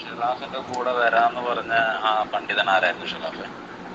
ഷിറാഫിന്റെ കൂടെ വരാന്ന് പറഞ്ഞ ആ പണ്ഡിതൻ ആരായിരുന്നു ഷിറാഫ്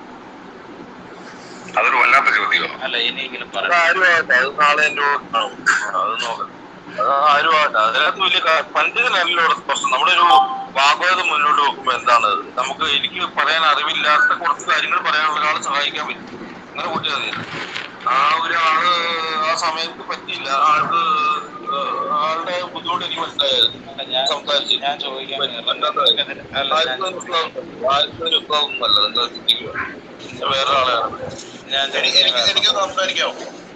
അതൊരു വല്ലാത്ത ചോദ്യമോ അല്ല ഇനിയെങ്കിലും അത് പറയാം ആരുമാകട്ടെ അത് നാളെ എന്റെ കൂടെ കാണും അത് നോക്കാം അത് ആരുമാകട്ടെ അതിനകത്ത് വലിയ കാ- പണ്ഡിതനല്ല ഇവിടെ പ്രശ്നം നമ്മുടെ ഒരു വാഗ്വാദം മുന്നോട്ട് വെക്കുമ്പോ എന്താണ് നമുക്ക് എനിക്ക് പറയാൻ അറിവില്ലാത്ത കുറച്ച് കാര്യങ്ങൾ പറയാനുള്ള ഒരാളെ സഹായിക്കാൻ പറ്റും അങ്ങനെ കൂട്ടിയാൽ മതി ആ ഒരാള് ആ സമയത്ത് പറ്റിയില്ല ആൾക്ക് ഏഹ് ആളുടെ ബുദ്ധിമുട്ട് എനിക്ക് മനസ്സിലായത് അല്ല, ഞാൻ സംസാരിച്ചു ഞാൻ ചോദിക്കാൻ പറ്റാത്ത അല്ല ഞാൻ ആർക്കും ഉത്തരവൊന്നുമല്ല നിങ്ങൾ ചിന്തിക്കുക ഇത് വേറെ ആളെയാണ് ഞാൻ എനിക്ക് എനിക്ക് ചോദിക്കാൻ എനിക്ക് സംസാരിക്കാമോ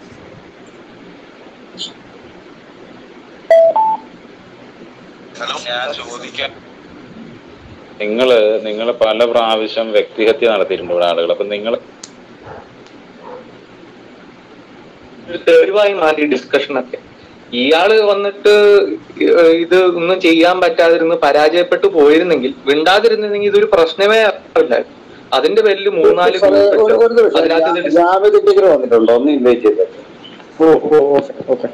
ഹലോ ഞാൻ ചോദിക്കാൻ നിങ്ങള് നിങ്ങൾ പല പ്രാവശ്യം വ്യക്തിഹത്യ നടത്തിയിട്ടുണ്ട് ഇവിടെ ആളുകൾ അപ്പൊ നിങ്ങൾ തെളിവായി മാറി ഡിസ്കഷനൊക്കെ ഇയാള് വന്നിട്ട് ഏഹ് ഇത് ഒന്നും ചെയ്യാൻ പറ്റാതിരുന്ന് പരാജയപ്പെട്ടു പോയിരുന്നെങ്കിൽ മിണ്ടാതിരുന്നെങ്കിൽ ഇതൊരു പ്രശ്നമേ ആവില്ല അതിന്റെ പേരിൽ മൂന്നാല് സാറേ, group ഒരു- ഒരു ഇട്ട് അതിനകത്ത് ഇത് നിമിഷം dis- ജാവേദ് ടീച്ചർ വന്നിട്ടുണ്ടോ ഒന്ന് ഇൻവൈറ്റ് ചെയ്ത് ഓ ഓ ഓക്കെ ഓക്കെ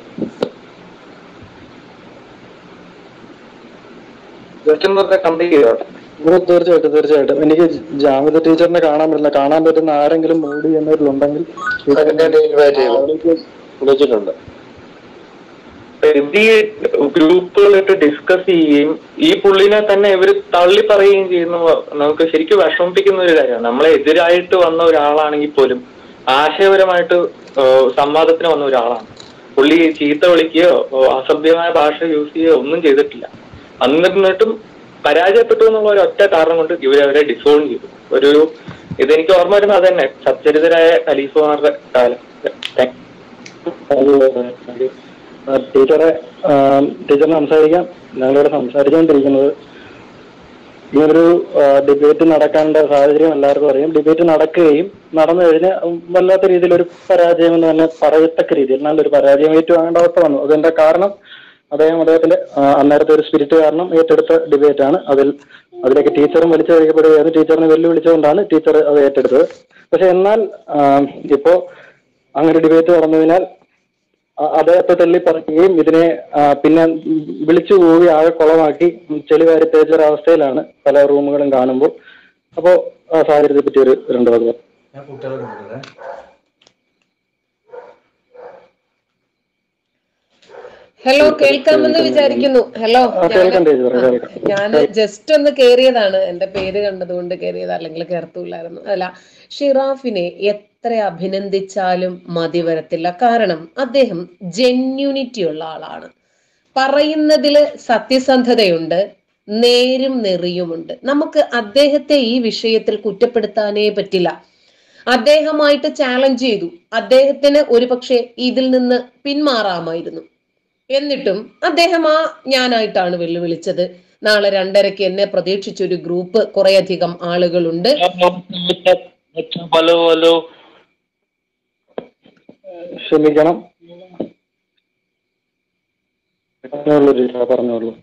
question വെറുതെ കംപ്ലീറ്റ് ചെയ്തോട്ടെ ഓ തീർച്ചയായിട്ടും തീർച്ചയായിട്ടും എനിക്ക് ജാമിദ ടീച്ചറിനെ കാണാൻ പറ്റില്ല കാണാൻ പറ്റുന്ന ആരെങ്കിലും മോഡി എന്നവരിലുണ്ടെങ്കിൽ അവർക്ക് വിളിച്ചിട്ടുണ്ട് ഈ ഗ്രൂപ്പുകളിട്ട് ഡിസ്കസ് ചെയ്യുകയും ഈ പുള്ളിനെ തന്നെ ഇവര് തള്ളി പറയുകയും ചെയ്യുന്ന നമുക്ക് ശരിക്കും വിഷമിപ്പിക്കുന്ന ഒരു കാര്യമാണ് നമ്മളെ എതിരായിട്ട് വന്ന ഒരാളാണെങ്കിൽ പോലും ആശയപരമായിട്ട് ഏഹ് സംവാദത്തിന് വന്ന ഒരാളാണ് പുള്ളി ചീത്ത വിളിക്കുകയോ ഏഹ് അസഭ്യമായ ഭാഷ യൂസ് ചെയ്യുകയോ ഒന്നും ചെയ്തിട്ടില്ല എന്നിട്ടും പരാജയപ്പെട്ടു എന്നുള്ള ഒരു ഒറ്റ കാരണം കൊണ്ട് ഇവരവരെ ഡിസോൾവ് ചെയ്തു ഒരു ഇതെനിക്ക് ഓർമ്മ വരുന്നത് അത് തന്നെ സച്ചരിതരായ ഖലീഫുമാരുടെ കാലം ടീച്ചറെ ടീച്ചറിന് സംസാരിക്കാം ഞങ്ങളിവിടെ സംസാരിച്ചുകൊണ്ടിരിക്കുന്നത് ഇങ്ങനൊരു ഡിബേറ്റ് നടക്കേണ്ട സാഹചര്യം എല്ലാവർക്കും അറിയാം ഡിബേറ്റ് നടക്കുകയും നടന്നു കഴിഞ്ഞ് വല്ലാത്ത രീതിയിൽ ഒരു പരാജയം എന്ന് തന്നെ പറയത്തക്ക രീതിയിൽ നല്ലൊരു പരാജയം ഏറ്റുവാങ്ങേണ്ട അവസ്ഥ വന്നു അതിന്റെ കാരണം അദ്ദേഹം അദ്ദേഹത്തിന്റെ ആ, അന്നേരത്തെ ഒരു സ്പിരിറ്റ് കാരണം ഏറ്റെടുത്ത ഡിബേറ്റ് ആണ് അതിൽ അതിലേക്ക് ടീച്ചറും വലിച്ചഴിക്കപ്പെടുകയായിരുന്നു ടീച്ചറിനെ വെല്ലുവിളിച്ചുകൊണ്ടാണ് ടീച്ചർ അത് ഏറ്റെടുത്തത് പക്ഷെ എന്നാൽ ആ, ഇപ്പോ അങ്ങനെ ഡിബേറ്റ് നടന്നതിനാൽ അ- അദ്ദേഹത്തെ തള്ളി പറയുകയും ഇതിനെ ആ, പിന്നെ വിളിച്ചു പോവുകയും ആകെ കുളമാക്കി ചെളി വാരി തേച്ച ഒരു അവസ്ഥയിലാണ് പല റൂമുകളും കാണുമ്പോൾ അപ്പോ ആ സാഹചര്യത്തെ പറ്റി ഒരു രണ്ട് വാക്ക് ഹലോ കേൾക്കാമെന്ന് വിചാരിക്കുന്നു ഹലോ ആ, കേൾക്കാം ടീച്ചർ കേൾക്കാം ഞാൻ ജസ്റ്റ് ഒന്ന് കേറിയതാണ് എന്റെ പേര് കണ്ടതുകൊണ്ട് കേറിയത് അല്ലെങ്കിൽ കേർത്തൂലായിരുന്നു അല്ല ഷിറാഫിനെ എത്ര അഭിനന്ദിച്ചാലും മതി വരത്തില്ല കാരണം അദ്ദേഹം ജെന്യൂനിറ്റി ഉള്ള ആളാണ് പറയുന്നതിൽ സത്യസന്ധതയുണ്ട് നേരും നെറിയുമുണ്ട് നമുക്ക് അദ്ദേഹത്തെ ഈ വിഷയത്തിൽ കുറ്റപ്പെടുത്താനേ പറ്റില്ല അദ്ദേഹമായിട്ട് ചാലഞ്ച് ചെയ്തു അദ്ദേഹത്തിന് ഒരുപക്ഷെ ഇതിൽ നിന്ന് പിന്മാറാമായിരുന്നു എന്നിട്ടും അദ്ദേഹം ആ ഞാനായിട്ടാണ് വെല്ലുവിളിച്ചത് നാളെ രണ്ടരയ്ക്ക് എന്നെ പ്രതീക്ഷിച്ചൊരു ഗ്രൂപ്പ് കുറേയധികം ആളുകളുണ്ട് ഹലോ ഹലോ ക്ഷമിക്കണം പറഞ്ഞോളൂ ടീച്ചർ പറഞ്ഞോളൂ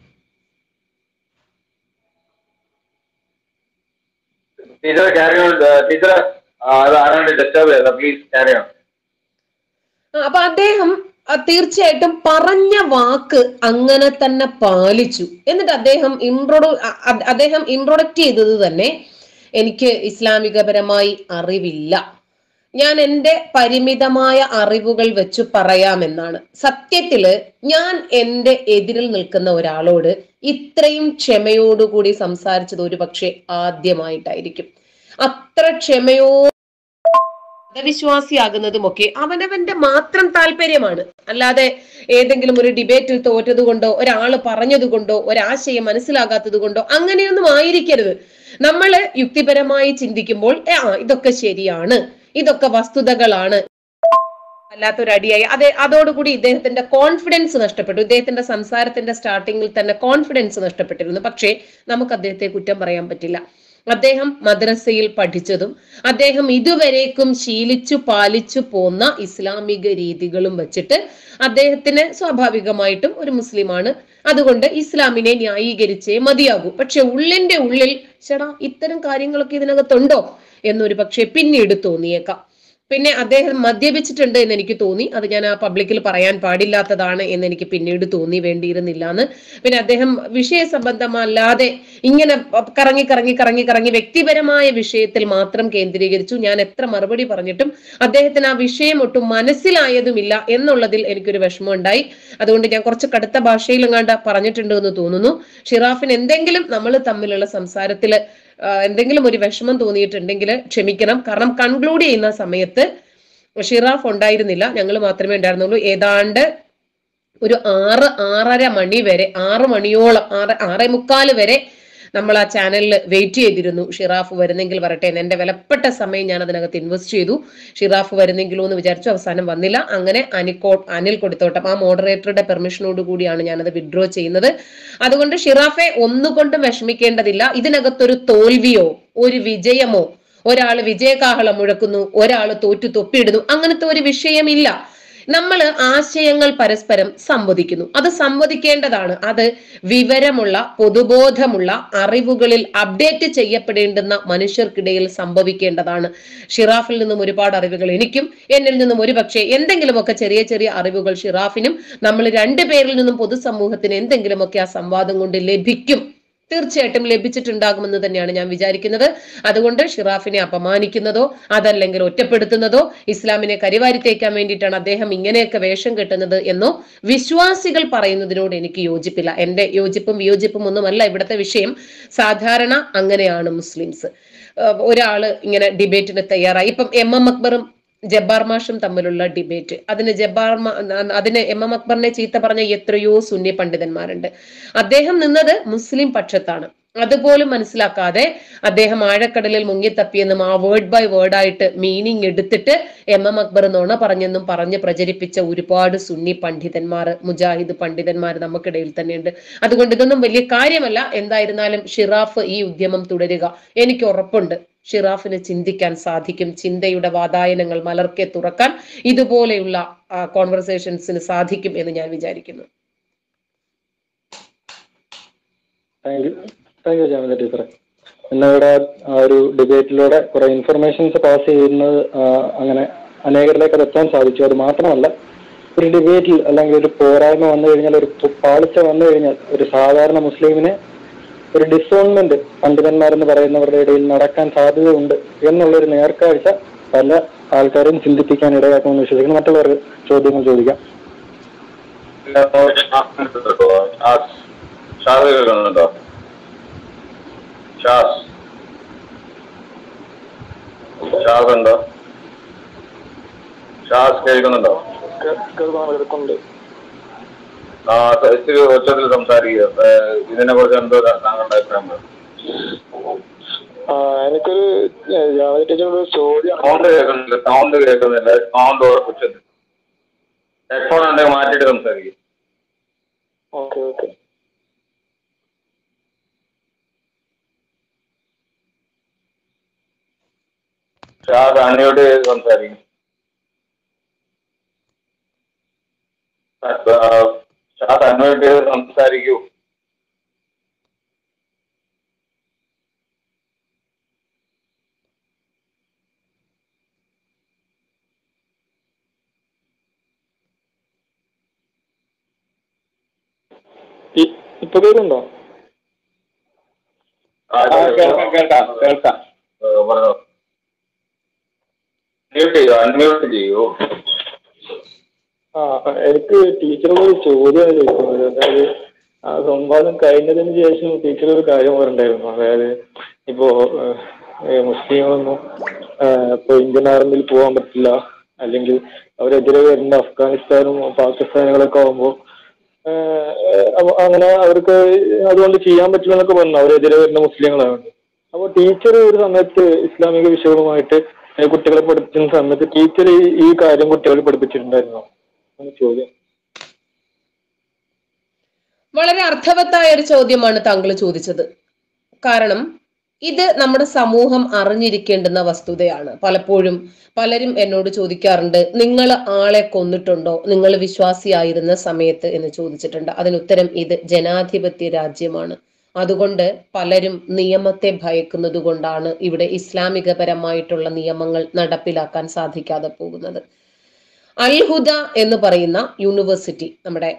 ടീച്ചർ ക്യാരി ഓൺ ടീച്ചർ അത് ആരാണ്ട് ഡിസ്റ്റർബ് ചെയ്തത് പ്ലീസ് ക്യാരി ഓൺ ആ, അപ്പൊ അദ്ദേഹം ആ, തീർച്ചയായിട്ടും പറഞ്ഞ വാക്ക് അങ്ങനെ തന്നെ പാലിച്ചു എന്നിട്ട് അദ്ദേഹം ഇൻട്രോഡു അ- അ- അദ്ദേഹം ഇൻട്രൊഡക്റ്റ് ചെയ്തത് തന്നെ എനിക്ക് ഇസ്ലാമികപരമായി അറിവില്ല ഞാൻ എൻ്റെ പരിമിതമായ അറിവുകൾ വെച്ച് പറയാമെന്നാണ് സത്യത്തില് ഞാൻ എൻ്റെ എതിരിൽ നിൽക്കുന്ന ഒരാളോട് ഇത്രയും ക്ഷമയോടുകൂടി സംസാരിച്ചത് ഒരു പക്ഷേ ആദ്യമായിട്ടായിരിക്കും അത്ര ക്ഷമയോ മതവിശ്വാസിയാകുന്നതുമൊക്കെ അവനവന്റെ മാത്രം താല്പര്യമാണ് അല്ലാതെ ഏതെങ്കിലും ഒരു ഡിബേറ്റിൽ തോറ്റത് കൊണ്ടോ ഒരാൾ പറഞ്ഞത് കൊണ്ടോ ഒരാശയം മനസ്സിലാകാത്തത് കൊണ്ടോ അങ്ങനെയൊന്നും ആയിരിക്കരുത് നമ്മൾ യുക്തിപരമായി ചിന്തിക്കുമ്പോൾ "ഏ, ആ ഇതൊക്കെ ശരിയാണ് ഇതൊക്കെ വസ്തുതകളാണ് അല്ലാത്തൊരടിയായി അതെ അതോടുകൂടി ഇദ്ദേഹത്തിന്റെ കോൺഫിഡൻസ് നഷ്ടപ്പെട്ടു ഇദ്ദേഹത്തിന്റെ സംസാരത്തിന്റെ സ്റ്റാർട്ടിങ്ങിൽ തന്നെ കോൺഫിഡൻസ് നഷ്ടപ്പെട്ടിരുന്നു പക്ഷേ നമുക്ക് അദ്ദേഹത്തെ കുറ്റം പറയാൻ പറ്റില്ല അദ്ദേഹം മദ്രസയിൽ പഠിച്ചതും അദ്ദേഹം ഇതുവരേക്കും ശീലിച്ചു പാലിച്ചു പോന്ന ഇസ്ലാമിക രീതികളും വെച്ചിട്ട് അദ്ദേഹത്തിന് സ്വാഭാവികമായിട്ടും ഒരു മുസ്ലിമാണ് അതുകൊണ്ട് ഇസ്ലാമിനെ ന്യായീകരിച്ചേ മതിയാകൂ പക്ഷെ ഉള്ളിന്റെ ഉള്ളിൽ ചേടാ ഇത്തരം കാര്യങ്ങളൊക്കെ ഇതിനകത്തുണ്ടോ എന്നൊരു പക്ഷെ പിന്നീട് തോന്നിയേക്കാം പിന്നെ അദ്ദേഹം മദ്യപിച്ചിട്ടുണ്ട് എന്ന് എനിക്ക് തോന്നി അത് ഞാൻ ആ പബ്ലിക്കിൽ പറയാൻ പാടില്ലാത്തതാണ് എന്ന് എനിക്ക് പിന്നീട് തോന്നി വേണ്ടിയിരുന്നില്ല എന്ന് പിന്നെ അദ്ദേഹം വിഷയ സംബന്ധമല്ലാതെ ഇങ്ങനെ കറങ്ങി കറങ്ങി കറങ്ങി കറങ്ങി വ്യക്തിപരമായ വിഷയത്തിൽ മാത്രം കേന്ദ്രീകരിച്ചു ഞാൻ എത്ര മറുപടി പറഞ്ഞിട്ടും അദ്ദേഹത്തിന് ആ വിഷയം ഒട്ടും മനസ്സിലായതുമില്ല എന്നുള്ളതിൽ എനിക്കൊരു വിഷമം ഉണ്ടായി അതുകൊണ്ട് ഞാൻ കുറച്ച് കടുത്ത ഭാഷയിൽ എങ്ങാണ്ട് പറഞ്ഞിട്ടുണ്ട് എന്ന് തോന്നുന്നു ഷിറാഫിന് എന്തെങ്കിലും നമ്മൾ തമ്മിലുള്ള സംസാരത്തിൽ എന്തെങ്കിലും ഒരു വിഷമം തോന്നിയിട്ടുണ്ടെങ്കിൽ ക്ഷമിക്കണം കാരണം കൺക്ലൂഡ് ചെയ്യുന്ന സമയത്ത് ഷിറാഫ് ഉണ്ടായിരുന്നില്ല ഞങ്ങൾ മാത്രമേ ഉണ്ടായിരുന്നുള്ളൂ ഏതാണ്ട് ഒരു ആറ് ആറര മണി വരെ ആറ് മണിയോളം ആറ് ആറേ മുക്കാല് വരെ നമ്മൾ ആ ചാനലിൽ വെയിറ്റ് ചെയ്തിരുന്നു ഷിറാഫ് വരുന്നെങ്കിൽ വരട്ടെ എന്ന് എന്റെ വിലപ്പെട്ട സമയം ഞാൻ അതിനകത്ത് ഇൻവെസ്റ്റ് ചെയ്തു ഷിറാഫ് വരുന്നെങ്കിലോ എന്ന് വിചാരിച്ചു അവസാനം വന്നില്ല അങ്ങനെ അനിക്കോ അനിൽ കൊടുത്തോട്ടം ആ മോഡറേറ്ററുടെ പെർമിഷനോട് കൂടിയാണ് ഞാനത് വിഡ്രോ ചെയ്യുന്നത് അതുകൊണ്ട് ഷിറാഫെ ഒന്നുകൊണ്ടും വിഷമിക്കേണ്ടതില്ല ഇതിനകത്തൊരു തോൽവിയോ ഒരു വിജയമോ ഒരാൾ വിജയകാഹളം മുഴക്കുന്നു ഒരാൾ തോറ്റു തൊപ്പിയിടുന്നു അങ്ങനത്തെ ഒരു വിഷയമില്ല നമ്മൾ ആശയങ്ങൾ പരസ്പരം സംവദിക്കുന്നു അത് സംവദിക്കേണ്ടതാണ് അത് വിവരമുള്ള പൊതുബോധമുള്ള അറിവുകളിൽ അപ്ഡേറ്റ് ചെയ്യപ്പെടേണ്ടുന്ന മനുഷ്യർക്കിടയിൽ സംഭവിക്കേണ്ടതാണ് ഷിറാഫിൽ നിന്നും ഒരുപാട് അറിവുകൾ എനിക്കും എന്നിൽ നിന്നും ഒരുപക്ഷെ എന്തെങ്കിലുമൊക്കെ ചെറിയ ചെറിയ അറിവുകൾ ഷിറാഫിനും നമ്മൾ രണ്ടുപേരിൽ നിന്നും പൊതുസമൂഹത്തിന് എന്തെങ്കിലുമൊക്കെ ആ സംവാദം കൊണ്ട് ലഭിക്കും തീർച്ചയായിട്ടും ലഭിച്ചിട്ടുണ്ടാകുമെന്ന് തന്നെയാണ് ഞാൻ വിചാരിക്കുന്നത് അതുകൊണ്ട് ഷിറാഫിനെ അപമാനിക്കുന്നതോ അതല്ലെങ്കിൽ ഒറ്റപ്പെടുത്തുന്നതോ ഇസ്ലാമിനെ കരിവാരിത്തേക്കാൻ വേണ്ടിയിട്ടാണ് അദ്ദേഹം ഇങ്ങനെയൊക്കെ വേഷം കെട്ടുന്നത് എന്നോ വിശ്വാസികൾ പറയുന്നതിനോട് എനിക്ക് യോജിപ്പില്ല എന്റെ യോജിപ്പും വിയോജിപ്പും ഒന്നുമല്ല ഇവിടുത്തെ വിഷയം സാധാരണ അങ്ങനെയാണ് മുസ്ലിംസ് ഏഹ് ഒരാള് ഇങ്ങനെ ഡിബേറ്റിന് തയ്യാറായി ഇപ്പം എം എം അക്ബറും ജബ്ബാർ മാഷും തമ്മിലുള്ള ഡിബേറ്റ് അതിന് ജബ്ബാർ മാ- അതിന് എം എം അക്ബറിനെ ചീത്ത പറഞ്ഞ എത്രയോ സുന്നി പണ്ഡിതന്മാരുണ്ട് അദ്ദേഹം നിന്നത് മുസ്ലിം പക്ഷത്താണ് അതുപോലും മനസ്സിലാക്കാതെ അദ്ദേഹം ആഴക്കടലിൽ മുങ്ങിത്തപ്പിയെന്നും ആ വേർഡ് ബൈ വേർഡ് ആയിട്ട് മീനിങ് എടുത്തിട്ട് എം എം അക്ബർ നുണ പറഞ്ഞെന്നും പറഞ്ഞ് പ്രചരിപ്പിച്ച ഒരുപാട് സുന്നി പണ്ഡിതന്മാർ മുജാഹിദ് പണ്ഡിതന്മാർ നമുക്കിടയിൽ തന്നെയുണ്ട് അതുകൊണ്ട് ഇതൊന്നും വലിയ കാര്യമല്ല എന്തായിരുന്നാലും ഷിറാഫ് ഈ ഉദ്യമം തുടരുക എനിക്ക് ഉറപ്പുണ്ട് ഷിറാഫിന് ചിന്തിക്കാൻ സാധിക്കും ചിന്തയുടെ വാതായനങ്ങൾ മലർക്കെ തുറക്കാൻ ഇതുപോലെയുള്ള കോൺവെർസേഷൻസിന് സാധിക്കും എന്ന് ഞാൻ വിചാരിക്കുന്നു thank you thank you Jameela ടീച്ചറെ ഇന്നിവിടെ ആ ഒരു ഡിബേറ്റിലൂടെ കുറെ ഇൻഫർമേഷൻസ് പാസ് ചെയ്യുന്നത് ആ, അങ്ങനെ അനേകരിലേക്ക് അത് എത്താൻ സാധിച്ചു അത് മാത്രമല്ല ഒരു ഡിബേറ്റിൽ അല്ലെങ്കിൽ ഒരു പോരായ്മ വന്നു കഴിഞ്ഞാൽ ഒരു പു- പാളിച്ച വന്നു കഴിഞ്ഞാൽ ഒരു സാധാരണ മുസ്ലിമിനെ ഒരു ഡിസോൺമെന്റ് പണ്ഡിതന്മാരെന്ന് പറയുന്നവരുടെ ഇടയിൽ നടക്കാൻ സാധ്യതയുണ്ട് എന്നുള്ളൊരു നേർക്കാഴ്ച പല ആൾക്കാരും ചിന്തിപ്പിക്കാൻ ഇടയാക്കുമെന്ന് വിശ്വസിക്കുന്നു മറ്റുള്ളവർക്ക് ചോദ്യങ്ങൾ ചോദിക്കാം ഷാസ് കേൾക്കുന്നുണ്ടോ ഷാസ് ഷാസ് ഉണ്ടോ ഷാസ് കേൾക്കുന്നുണ്ടോ കേൾക്കുന്നുണ്ട് ആ സ- ഇത്തിരി ഉച്ചത്തിൽ സംസാരിക്കുക ഇതിനെ കുറിച്ച് എന്തോ താങ്കളുടെ അഭിപ്രായം പറ. എനിക്കൊരു ജാമില ടീച്ചറോട് ചോദ്യം സൗണ്ട് കേൾക്കുന്നില്ല സൗണ്ട് കേൾക്കുന്നില്ല സൗണ്ട് ഉച്ചത്തിൽ ഹെഡ്ഫോൺ ഉണ്ടെങ്കിൽ മാറ്റിയിട്ട് സംസാരിക്കും ഓക്കെ ഓക്കെ ഷാസ് അണ്ണിയോട് സംസാരിക്കും ഷാസ് അണ്ണിയോട് സംസാരിക്കൂ ഇപ്പൊ കേൾക്കുന്നുണ്ടോ ആ, കേൾക്കാം കേൾക്കാം കേൾക്കാം പറഞ്ഞോ മ്യൂട്ട് ചെയ്യൂ അൺമ്യൂട്ട് ചെയ്യൂ ആ എനിക്ക് ടീച്ചറോട് ഒരു ചോദ്യമാണ് ചോദിക്കുന്നത് അതായത് ആ സംവാദം കഴിഞ്ഞതിന് ശേഷം ടീച്ചർ ഒരു കാര്യം പറഞ്ഞിട്ടുണ്ടായിരുന്നു അതായത് ഇപ്പോ ഏഹ്, മുസ്ലിങ്ങളൊന്നും ഏഹ്, ഇപ്പൊ ഇന്ത്യൻ ആർമിയിൽ പോകാൻ പറ്റില്ല അല്ലെങ്കിൽ അവരെതിരെ വരുന്ന അഫ്ഗാനിസ്ഥാനും പാകിസ്ഥാനുകളൊക്കെ ആകുമ്പോൾ അങ്ങനെ അവർക്ക് അതുകൊണ്ട് ചെയ്യാൻ പറ്റില്ല എന്നൊക്കെ പറഞ്ഞു അവരെതിരെ വരുന്ന മുസ്ലിങ്ങളാണ് അപ്പോൾ ടീച്ചർ ഒരു സമയത്ത് ഇസ്ലാമിക വിഷയവുമായിട്ട് ഏഹ്, കുട്ടികളെ പഠിപ്പിക്കുന്ന സമയത്ത് ടീച്ചർ ഈ ഈ കാര്യം കുട്ടികളെ പഠിപ്പിച്ചിട്ടുണ്ടായിരുന്നോ ആണ് ചോദ്യം വളരെ അർത്ഥവത്തായ ഒരു ചോദ്യമാണ് താങ്കൾ ചോദിച്ചത് കാരണം ഇത് നമ്മുടെ സമൂഹം അറിഞ്ഞിരിക്കേണ്ടുന്ന വസ്തുതയാണ് പലപ്പോഴും പലരും എന്നോട് ചോദിക്കാറുണ്ട് നിങ്ങൾ ആളെ കൊന്നിട്ടുണ്ടോ നിങ്ങൾ വിശ്വാസിയായിരുന്ന സമയത്ത് എന്ന് ചോദിച്ചിട്ടുണ്ട് അതിനുത്തരം ഇത് ജനാധിപത്യ രാജ്യമാണ് അതുകൊണ്ട് പലരും നിയമത്തെ ഭയക്കുന്നത് കൊണ്ടാണ് ഇവിടെ ഇസ്ലാമികപരമായിട്ടുള്ള നിയമങ്ങൾ നടപ്പിലാക്കാൻ സാധിക്കാതെ പോകുന്നത് അൽഹുദ എന്ന് പറയുന്ന യൂണിവേഴ്സിറ്റി നമ്മുടെ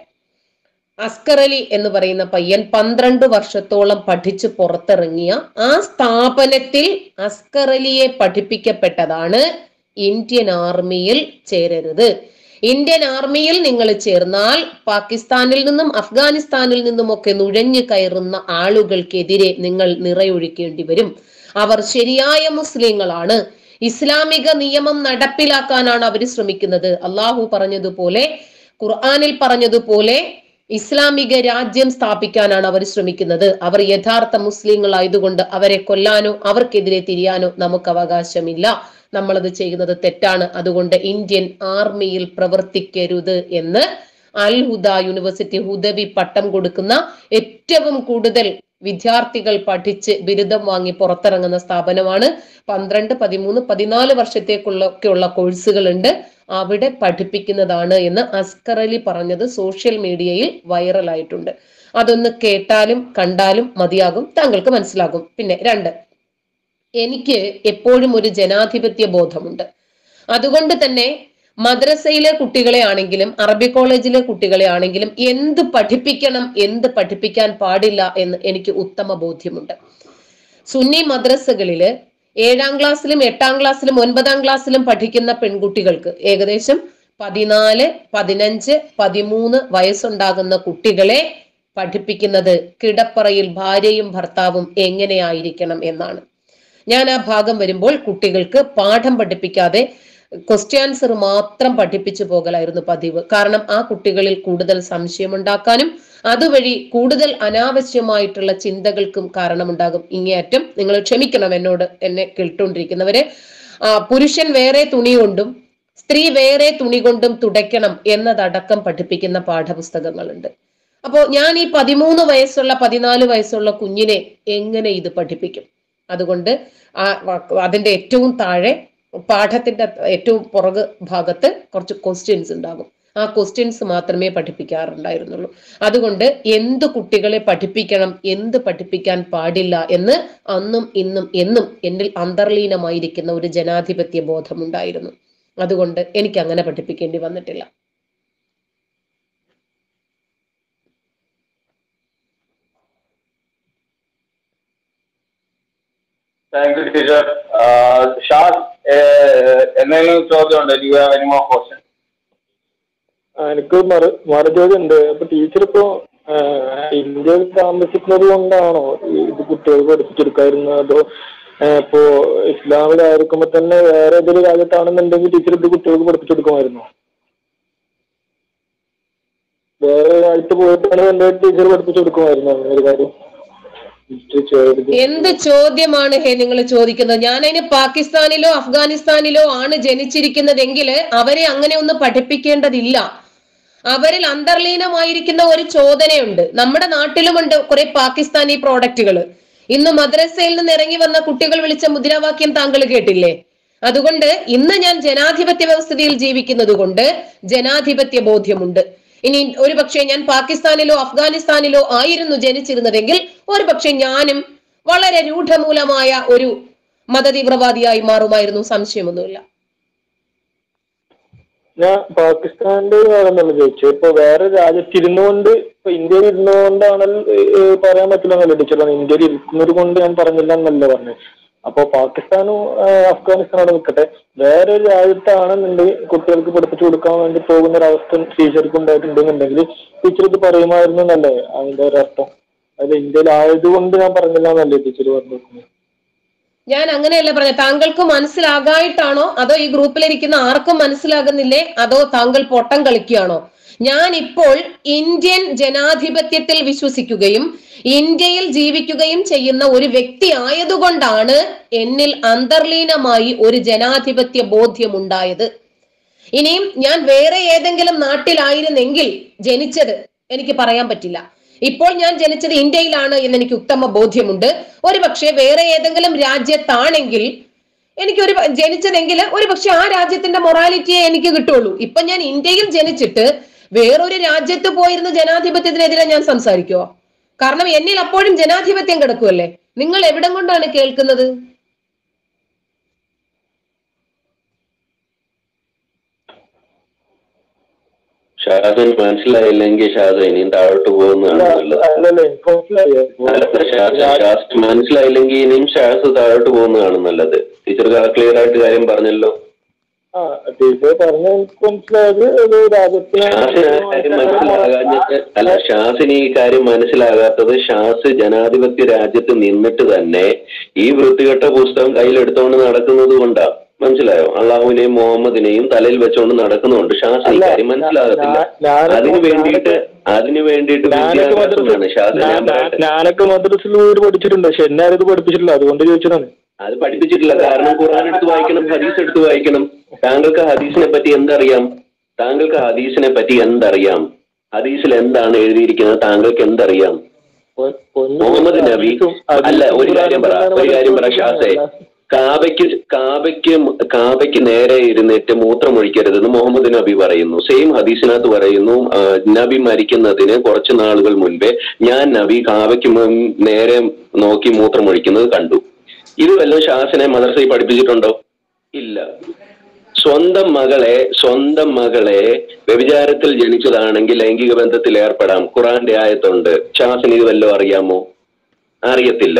അസ്കർ അലി എന്ന് പറയുന്ന പയ്യൻ പന്ത്രണ്ട് വർഷത്തോളം പഠിച്ച് പുറത്തിറങ്ങിയ ആ സ്ഥാപനത്തിൽ അസ്കർ അലിയെ പഠിപ്പിക്കപ്പെട്ടതാണ് ഇന്ത്യൻ ആർമിയിൽ ചേരരുത് ഇന്ത്യൻ ആർമിയിൽ നിങ്ങൾ ചേർന്നാൽ പാകിസ്ഥാനിൽ നിന്നും അഫ്ഗാനിസ്ഥാനിൽ നിന്നുമൊക്കെ നുഴഞ്ഞു കയറുന്ന ആളുകൾക്കെതിരെ നിങ്ങൾ നിറയൊഴിക്കേണ്ടി വരും അവർ ശരിയായ മുസ്ലിങ്ങളാണ് ഇസ്ലാമിക നിയമം നടപ്പിലാക്കാനാണ് അവർ ശ്രമിക്കുന്നത് അള്ളാഹു പറഞ്ഞതുപോലെ ഖുർആനിൽ പറഞ്ഞതുപോലെ ഇസ്ലാമിക രാജ്യം സ്ഥാപിക്കാനാണ് അവർ ശ്രമിക്കുന്നത് അവർ യഥാർത്ഥ മുസ്ലിങ്ങളായതുകൊണ്ട് അവരെ കൊല്ലാനോ അവർക്കെതിരെ തിരിയാനോ നമുക്ക് അവകാശമില്ല നമ്മളത് ചെയ്യുന്നത് തെറ്റാണ് അതുകൊണ്ട് ഇന്ത്യൻ ആർമിയിൽ പ്രവർത്തിക്കരുത് എന്ന് അൽ ഹുദ യൂണിവേഴ്സിറ്റി ഹുദവി പട്ടം കൊടുക്കുന്ന ഏറ്റവും കൂടുതൽ വിദ്യാർത്ഥികൾ പഠിച്ച് ബിരുദം വാങ്ങി പുറത്തിറങ്ങുന്ന സ്ഥാപനമാണ് പന്ത്രണ്ട് പതിമൂന്ന് പതിനാല് വർഷത്തേക്കുള്ള ഒക്കെയുള്ള കോഴ്സുകൾ ഉണ്ട് അവിടെ പഠിപ്പിക്കുന്നതാണ് എന്ന് അസ്കർ അലി പറഞ്ഞത് സോഷ്യൽ മീഡിയയിൽ വൈറലായിട്ടുണ്ട് അതൊന്ന് കേട്ടാലും കണ്ടാലും മതിയാകും താങ്കൾക്ക് മനസ്സിലാകും പിന്നെ രണ്ട് എനിക്ക് എപ്പോഴും ഒരു ജനാധിപത്യ ബോധമുണ്ട് അതുകൊണ്ട് തന്നെ മദ്രസയിലെ കുട്ടികളെ ആണെങ്കിലും അറബി കോളേജിലെ കുട്ടികളെ ആണെങ്കിലും എന്ത് പഠിപ്പിക്കണം എന്ത് പഠിപ്പിക്കാൻ പാടില്ല എന്ന് എനിക്ക് ഉത്തമ ബോധ്യമുണ്ട് സുന്നി മദ്രസകളില് ഏഴാം ക്ലാസ്സിലും എട്ടാം ക്ലാസ്സിലും ഒൻപതാം ക്ലാസ്സിലും പഠിക്കുന്ന പെൺകുട്ടികൾക്ക് ഏകദേശം പതിനാല് പതിനഞ്ച് പതിമൂന്ന് വയസ്സുണ്ടാകുന്ന കുട്ടികളെ പഠിപ്പിക്കുന്നത് കിടപ്പറയിൽ ഭാര്യയും ഭർത്താവും എങ്ങനെയായിരിക്കണം എന്നാണ് ഞാൻ ആ ഭാഗം വരുമ്പോൾ കുട്ടികൾക്ക് പാഠം പഠിപ്പിക്കാതെ ക്വസ്റ്റ്യാൻസർ മാത്രം പഠിപ്പിച്ചു പോകലായിരുന്നു പതിവ് കാരണം ആ കുട്ടികളിൽ കൂടുതൽ സംശയമുണ്ടാക്കാനും അതുവഴി കൂടുതൽ അനാവശ്യമായിട്ടുള്ള ചിന്തകൾക്കും കാരണമുണ്ടാകും ഇങ്ങേയറ്റം നിങ്ങൾ ക്ഷമിക്കണം എന്നോട് എന്നെ കേട്ടുകൊണ്ടിരിക്കുന്നവരെ ആ, പുരുഷൻ വേറെ തുണി കൊണ്ടും സ്ത്രീ വേറെ തുണി കൊണ്ടും തുടയ്ക്കണം എന്നതടക്കം പഠിപ്പിക്കുന്ന പാഠപുസ്തകങ്ങളുണ്ട് അപ്പോ ഞാൻ ഈ പതിമൂന്ന് വയസ്സുള്ള പതിനാല് വയസ്സുള്ള കുഞ്ഞിനെ എങ്ങനെ ഇത് പഠിപ്പിക്കും അതുകൊണ്ട് ആ വ- അതിന്റെ ഏറ്റവും താഴെ പാഠത്തിന്റെ ഏറ്റവും പുറക് ഭാഗത്ത് കുറച്ച് ക്വസ്റ്റ്യൻസ് ഉണ്ടാകും ആ ക്വസ്റ്റ്യൻസ് മാത്രമേ പഠിപ്പിക്കാറുണ്ടായിരുന്നുള്ളൂ അതുകൊണ്ട് എന്ത് കുട്ടികളെ പഠിപ്പിക്കണം എന്ത് പഠിപ്പിക്കാൻ പാടില്ല എന്ന് അന്നും ഇന്നും എന്നും എന്നിൽ അന്തർലീനമായിരിക്കുന്ന ഒരു ജനാധിപത്യ ബോധമുണ്ടായിരുന്നു അതുകൊണ്ട് എനിക്ക് അങ്ങനെ പഠിപ്പിക്കേണ്ടി വന്നിട്ടില്ല താങ്ക് യു ടീച്ചർ ഷാസ് എന്തെങ്കിലും ചോദ്യമുണ്ടോ do have any more question ആ, എനിക്ക് മറു മറുചോദ്യം ഉണ്ട് അപ്പൊ ടീച്ചർ ഇപ്പോ ആ, ഇന്ത്യയിൽ താമസിക്കുന്നത് കൊണ്ടാണോ ഈ ഇത് കുട്ടികൾക്ക് പഠിപ്പിച്ചെടുക്കായിരുന്നത് അതോ ആ, ഇപ്പോ ഇസ്ലാമിലായിരിക്കുമ്പോ തന്നെ വേറെ ഏതൊരു രാജ്യത്താണെന്നുണ്ടെങ്കിൽ ടീച്ചർ ഇത് കുട്ടികൾക്ക് പഠിപ്പിച്ചെടുക്കുമായിരുന്നോ വേറെ രാജ്യത്ത് പോയിട്ടാണ് എന്റെ ടീച്ചർ പഠിപ്പിച്ചെടുക്കുമായിരുന്നു അങ്ങനെ ഒരു കാര്യം ടീച്ചർ ചോദിച്ചത് എന്ത് ചോദ്യമാണ് ഹേ നിങ്ങൾ ചോദിക്കുന്നത് ഞാൻ അതിന് പാകിസ്ഥാനിലോ അഫ്ഗാനിസ്ഥാനിലോ ആണ് ജനിച്ചിരിക്കുന്നതെങ്കിൽ അവരെ അങ്ങനെ ഒന്ന് പഠിപ്പിക്കേണ്ടതില്ല അവരിൽ അന്തർലീനമായിരിക്കുന്ന ഒരു ചോദനയുണ്ട് നമ്മുടെ നാട്ടിലുമുണ്ട് കുറെ പാകിസ്ഥാനി പ്രോഡക്റ്റുകൾ ഇന്ന് മദ്രസയിൽ നിന്ന് ഇറങ്ങി വന്ന കുട്ടികൾ വിളിച്ച മുദ്രാവാക്യം താങ്കൾ കേട്ടില്ലേ അതുകൊണ്ട് ഇന്ന് ഞാൻ ജനാധിപത്യ വ്യവസ്ഥയിൽ ജീവിക്കുന്നത് കൊണ്ട് ജനാധിപത്യ ബോധ്യമുണ്ട് ഇനി ഒരു പക്ഷേ ഞാൻ പാകിസ്ഥാനിലോ അഫ്ഗാനിസ്ഥാനിലോ ആയിരുന്നു ജനിച്ചിരുന്നതെങ്കിൽ ഒരു പക്ഷേ ഞാനും വളരെ രൂഢമൂലമായ ഒരു മതതീവ്രവാദിയായി മാറുമായിരുന്നു സംശയമൊന്നുമില്ല ഞാൻ പാകിസ്ഥാന്റെ കാര്യം ചോദിച്ചു ഇപ്പൊ വേറെ രാജ്യത്ത് ഇരുന്നുകൊണ്ട് ഇപ്പൊ ഇന്ത്യയിൽ ഇരുന്നുകൊണ്ടാണ് പറയാൻ പറ്റില്ല എന്നല്ല ടീച്ചർ പറഞ്ഞു ഇന്ത്യയിൽ ഇരിക്കുന്നത് കൊണ്ട് ഞാൻ പറഞ്ഞില്ല എന്നല്ല പറഞ്ഞത് അപ്പൊ പാകിസ്ഥാനും ആ, അഫ്ഗാനിസ്ഥാനും അവിടെ നിൽക്കട്ടെ വേറെ ഒരു രാജ്യത്താണെന്നുണ്ടെങ്കിൽ കുട്ടികൾക്ക് പഠിപ്പിച്ചു കൊടുക്കാൻ വേണ്ടി പോകുന്ന ഒരു അവസ്ഥ ടീച്ചർക്ക് ഉണ്ടായിട്ടുണ്ടെന്നുണ്ടെങ്കിൽ ടീച്ചർ ഇത് പറയുമായിരുന്നു എന്നല്ലേ അതിന്റെ ഒരു അർത്ഥം അത് ഇന്ത്യയിൽ ആയതുകൊണ്ട് ഞാൻ പറഞ്ഞില്ല എന്നല്ലേ ടീച്ചർ പറഞ്ഞു ഞാൻ അങ്ങനെയല്ല പറഞ്ഞത് താങ്കൾക്ക് മനസ്സിലാകായിട്ടാണോ അതോ ഈ ഗ്രൂപ്പിലിരിക്കുന്ന ആർക്കും മനസ്സിലാകുന്നില്ലേ അതോ താങ്കൾ പൊട്ടം കളിക്കുകയാണോ ഞാൻ ഇപ്പോൾ ഇന്ത്യൻ ജനാധിപത്യത്തിൽ വിശ്വസിക്കുകയും ഇന്ത്യയിൽ ജീവിക്കുകയും ചെയ്യുന്ന ഒരു വ്യക്തി ആയതുകൊണ്ടാണ് എന്നിൽ അന്തർലീനമായി ഒരു ജനാധിപത്യ ബോധ്യമുണ്ടായത് ഇനിയും ഞാൻ വേറെ ഏതെങ്കിലും നാട്ടിലായിരുന്നെങ്കിൽ ജനിച്ചത് എനിക്ക് പറയാൻ പറ്റില്ല ഇപ്പോൾ ഞാൻ ജനിച്ചത് ഇന്ത്യയിലാണ് എന്ന് എനിക്ക് ഉത്തമ ബോധ്യമുണ്ട് ഒരു പക്ഷേ വേറെ ഏതെങ്കിലും രാജ്യത്താണെങ്കിൽ എനിക്ക് ഒരു ജനിച്ചതെങ്കിൽ ഒരു പക്ഷെ ആ രാജ്യത്തിന്റെ മൊറാലിറ്റിയെ എനിക്ക് കിട്ടുള്ളൂ ഇപ്പൊ ഞാൻ ഇന്ത്യയിൽ ജനിച്ചിട്ട് വേറൊരു രാജ്യത്ത് പോയിരുന്ന ജനാധിപത്യത്തിനെതിരെ ഞാൻ സംസാരിക്കുവോ കാരണം എന്നിൽ അപ്പോഴും ജനാധിപത്യം കിടക്കുമല്ലേ നിങ്ങൾ എവിടം കൊണ്ടാണ് കേൾക്കുന്നത് ഷാജന് മനസ്സിലായില്ലെങ്കിൽ ഷാജ ഇനിയും താഴോട്ട് പോകുന്നതാണ് നല്ലത് അല്ലല്ലേ എനിക്ക് മനസ്സിലായി അല്ല, ഷാജ ഷാസ് മനസ്സിലായില്ലെങ്കിൽ ഇനിയും ഷാസ് താഴോട്ട് പോകുന്നതാണ് നല്ലത് ടീച്ചർ ക്ലിയർ ആയിട്ട് കാര്യം പറഞ്ഞല്ലോ ആ ടീച്ചർ പറഞ്ഞ എനിക്ക് മനസ്സിലായത് ഒരു രാജ്യത്തിന് ഷാസിന് ആ കാര്യം മനസ്സിലാകാഞ്ഞിട്ട് അല്ല ഷാസിന് ഈ കാര്യം മനസ്സിലാകാത്തത് ഷാസ് ജനാധിപത്യ രാജ്യത്ത് നിന്നിട്ട് തന്നെ ഈ വൃത്തികെട്ട പുസ്തകം കയ്യിലെടുത്തോണ്ട് നടക്കുന്നത് കൊണ്ടാ മനസ്സിലായോ അള്ളാഹുവിനെയും മുഹമ്മദിനെയും തലയിൽ വെച്ചോണ്ട് നടക്കുന്നുണ്ട് ഷാസിന് ഈ അല്ല, കാര്യം മനസ്സിലാകത്തില്ല ഞാ- ഞാനൊക്കെ- അതിന് വേണ്ടിയിട്ട് അതിന് വേണ്ടിയിട്ട് ഞാനൊക്കെ വിദ്യാഭ്യാസം വേണം ഷാസ് ഞാൻ ഞാൻ- പറയട്ടെ ഞാനൊക്കെ മദ്രസിൽ പോയിട്ട് പഠിച്ചിട്ടുണ്ട് പക്ഷെ എന്നെ ആരും ഇത് പഠിപ്പിച്ചിട്ടില്ല അതുകൊണ്ട് ചോദിച്ചതാണ് അത് പഠിപ്പിച്ചിട്ടില്ല കാരണം ഖുർആൻ എടുത്ത് വായിക്കണം ഹദീസ് എടുത്ത് വായിക്കണം താങ്കൾക്ക് ഹദീസിനെ പറ്റി എന്തറിയാം താങ്കൾക്ക് ഹദീസിനെ പറ്റി എന്തറിയാം ഹദീസിൽ എന്താണ് എഴുതിയിരിക്കുന്നത് താങ്കൾക്ക് എന്തറിയാം പൊ- പൊന്നു മുഹമ്മദ് നബി ഹദീസും- അല്ല ഒരു ഹദീസും കാര്യം പറ ഖുർആനും ഒരു കാര്യം പറ ഷാസെ പഠിപ്പിച്ചിട്ടില്ല. കാബയ്ക്ക് കാബയ്ക്ക് കാബയ്ക്ക് നേരെ ഇരുന്നിട്ട് മൂത്രമൊഴിക്കരുതെന്ന് മുഹമ്മദ് നബി പറയുന്നു സെയിം ഹദീസിനകത്ത് പറയുന്നു ആ, നബി മരിക്കുന്നതിന് കുറച്ച് നാളുകൾ മുൻപേ ഞാൻ നബി കാബയ്ക്ക് മുൻ നേരെ നോക്കി മൂത്രമൊഴിക്കുന്നത് കണ്ടു ഇത് വല്ലതും ഷാസിനെ മദർസയിൽ പഠിപ്പിച്ചിട്ടുണ്ടോ ഇല്ല സ്വന്തം മകളെ സ്വന്തം മകളെ വ്യഭിചാരത്തിൽ ജനിച്ചതാണെങ്കിൽ ലൈംഗിക ബന്ധത്തിൽ ഏർപ്പെടാം ഖുറാന്റെ ആയത്തുണ്ട് ഷാസിന് ഇത് വല്ലതും അറിയാമോ അറിയത്തില്ല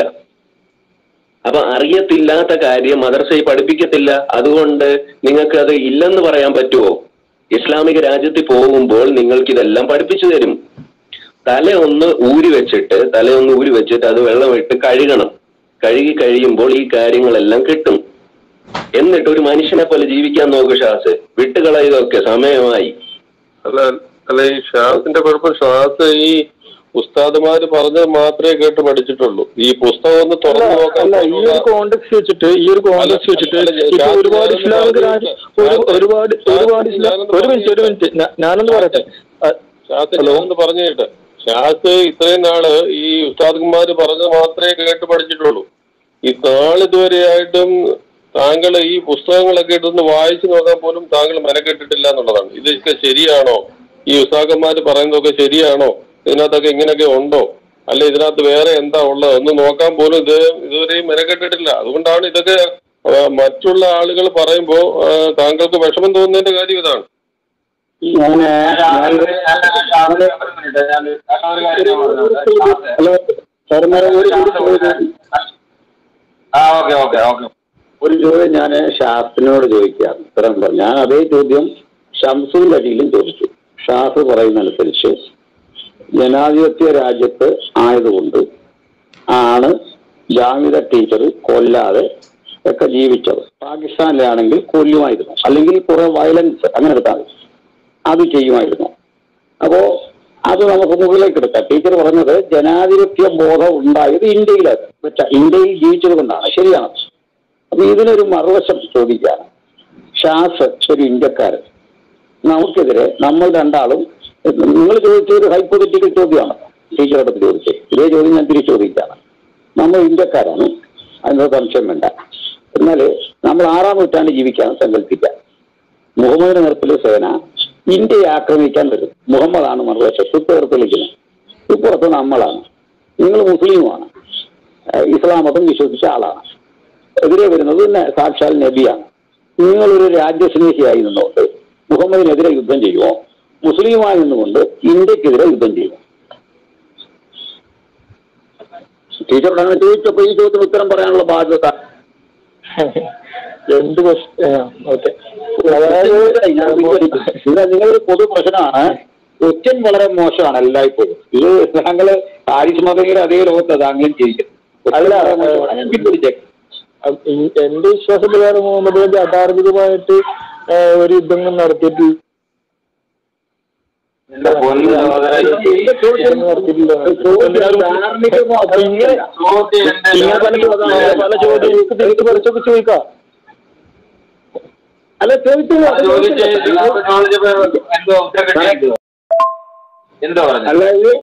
അപ്പൊ അറിയത്തില്ലാത്ത കാര്യം മദർസയിൽ പഠിപ്പിക്കത്തില്ല അതുകൊണ്ട് നിങ്ങൾക്ക് അത് ഇല്ലെന്ന് പറയാൻ പറ്റുമോ ഇസ്ലാമിക രാജ്യത്തിൽ പോകുമ്പോൾ നിങ്ങൾക്ക് ഇതെല്ലാം പഠിപ്പിച്ചു തരും തല ഒന്ന് ഊരി വെച്ചിട്ട് തല ഒന്ന് ഊരി വെച്ചിട്ട് അത് വെള്ളമിട്ട് കഴുകണം കഴുകി കഴിയുമ്പോൾ ഈ കാര്യങ്ങളെല്ലാം കിട്ടും എന്നിട്ട് ഒരു മനുഷ്യനെ പോലെ ജീവിക്കാൻ നോക്കൂ ഷാസ് വിട്ടുകളയുകയൊക്കെ സമയമായി അല്ല അല്ല ഈ ഷാസിന്റെ കുഴപ്പം ഷാസ് ഈ ഉസ്താദുമാര് പറഞ്ഞത് മാത്രമേ കേട്ട് പഠിച്ചിട്ടുള്ളൂ ഈ പുസ്തകം ഒന്ന് തുറന്നു നോക്കാൻ അല്ല ഈ ഒരു കോണ്ടെക്സ്റ്റ് വെച്ചിട്ട് ഈ ഒരു കോണ്ടെക്സ്റ്റ് വെച്ചിട്ട് ഇപ്പൊ ഒരുപാട് ഇസ്ലാമിക രാജ്യം ഒരു- ഒരുപാട് ഒരുപാട് ഇസ്ലാം ഒരു മിനിറ്റ് ഒരു മിനിറ്റ് ഞാ- ഞാനൊന്ന് പറയട്ടെ ആ, ഷാസ് ഞാനൊന്ന് പറഞ്ഞു കേട്ടെ ഷാസ് ഇത്രയും നാള് ഈ ഉസ്താദുമാര് പറഞ്ഞത് മാത്രമേ കേട്ട് പഠിച്ചിട്ടുള്ളൂ ഈ നാളിതുവരെയായിട്ടും താങ്കൾ ഈ പുസ്തകങ്ങളൊക്കെ ഇട്ടൊന്ന് വായിച്ചു നോക്കാൻ പോലും താങ്കൾ മെനക്കെട്ടിട്ടില്ല എന്നുള്ളതാണ് ഇതൊക്കെ ശരിയാണോ ഈ ഉസ്താദന്മാര് പറയുന്നതൊക്കെ ശരിയാണോ ഇതിനകത്തൊക്കെ ഇങ്ങനെയൊക്കെ ഉണ്ടോ അല്ല ഇതിനകത്ത് വേറെ എന്താ ഉള്ളത് ഒന്ന് നോക്കാൻ പോലും ഇത് ഇതുവരെയും മെനക്കെട്ടിട്ടില്ല അതുകൊണ്ടാണ് ഇതൊക്കെ ആ, മറ്റുള്ള ആളുകൾ പറയുമ്പോ ആ, താങ്കൾക്ക് വിഷമം തോന്നുന്നതിന്റെ കാര്യം ഇതാണ് ഞാന് ഹലോ സാറന്മാരെ ഒരു ഒരു ചോദ്യം ആ ഓക്കെ ഓക്കെ ഓക്കെ ഒരു ചോദ്യം ഞാൻ ഷാഫിനോട് ചോദിക്കാം ഉത്തരം പറഞ്ഞു ഞാൻ അതേ ചോദ്യം ഷംസൂൽ അടിയിലും ചോദിച്ചു ഷാഫ് പറയുന്നതനുസരിച്ച് ജനാധിപത്യ രാജ്യത്ത് ആയതുകൊണ്ട് ആണ് ജാമിദ ടീച്ചർ കൊല്ലാതെ ഒക്കെ ജീവിച്ചത് പാകിസ്ഥാനിലാണെങ്കിൽ കൊല്ലുമായിരുന്നു അല്ലെങ്കിൽ കുറെ വയലൻസ് അങ്ങനെ എടുത്താൽ മതി അത് ചെയ്യുമായിരുന്നു അപ്പോ അത് നമുക്ക് മുകളിലേക്ക് എടുക്കാം ടീച്ചർ പറഞ്ഞത് ജനാധിപത്യ ബോധം ഉണ്ടായത് ഇന്ത്യയിലാണ് വെച്ച ഇന്ത്യയിൽ ജീവിച്ചത് കൊണ്ടാണ് ശരിയാണ് അപ്പൊ ഇതിനൊരു മറുവശം ചോദിക്കുകയാണ് ഷാസ് ഒരു ഇന്ത്യക്കാരൻ നമുക്കെതിരെ നമ്മൾ രണ്ടാളും നിങ്ങൾ ചോദിച്ച ഒരു ഹൈപ്പോത്തറ്റിക്കൽ ചോദ്യമാണ് ടീച്ചറുടെ അടുത്ത് ചോദിച്ചത് ഇതേ ചോദ്യം ഞാൻ തിരിച്ചു ചോദിക്കുകയാണ് നമ്മൾ ഇന്ത്യക്കാരാണ് അതിന് സംശയം വേണ്ട എന്നാൽ നമ്മൾ ആറാം നൂറ്റാണ്ട് ജീവിക്കാൻ സങ്കല്പിക്കാം മുഹമ്മദിന്റെ നേതൃത്വത്തിലെ സേന ഇന്ത്യയെ ആക്രമിക്കാൻ വരും മുഹമ്മദാണ് മറുവശത്ത് ചേർത്ത് വിളിക്കുന്നത് ഇപ്പുറത്ത് നമ്മളാണ് നിങ്ങൾ മുസ്ലിമുമാണ് ഏഹ് ഇസ്ലാം മതം വിശ്വസിച്ച ആളാണ് എതിരെ വരുന്നത് ന- സാക്ഷാൽ നബിയാണ് നിങ്ങളൊരു രാജ്യസ്നേഹിയായി നിന്നുകൊണ്ട് മുഹമ്മദിനെതിരെ യുദ്ധം ചെയ്യുമോ മുസ്ലിമായി നിന്നുകൊണ്ട് ഇന്ത്യക്കെതിരെ യുദ്ധം ചെയ്യുമോ ടീച്ചറോട് അങ്ങനെ ചോദിച്ചപ്പോ ഈ ചോദ്യത്തിന് ഉത്തരം പറയാനുള്ള ബാധ്യത എന്ത് ഓക്കെ ഇത് നിങ്ങളൊരു പൊതു പ്രശ്നമാണ് ക്വസ്റ്റ്യൻ വളരെ മോശമാണ് എല്ലായ്പ്പോഴും ഇത് താങ്കള് ഹാരിസ് മതയുടെ അതേ ലോകത്ത് താങ്കളും ജീവിക്കുന്നത് അല്ല, ഞാൻ പിന്തുണച്ചേക്കാം എന്റെ വിശ്വാസപ്രകാരം മുഹമ്മദ് നബി അധാർമികമായിട്ട് ആ, ഒരു യുദ്ധങ്ങൾ നടത്തിയിട്ടില്ല എന്റെ പൊന്നു സഹോദരാ, ഈ- യുദ്ധങ്ങൾ നടത്തിയിട്ടില്ല അപ്പൊ ഇങ്ങനെ ചോദ്യം എന്റെ ഇങ്ങനെ പല പല ചോദ്യം തിരിച്ചു പറിച്ചൊക്കെ ചോദിക്കാം അല്ല ചോദിച്ചില്ല ചോദിച്ച് ചോദിച്ചപ്പോ എന്തോ ഉത്തരം കിട്ടിയോ? എന്തോ പറഞ്ഞു അല്ല ഇത്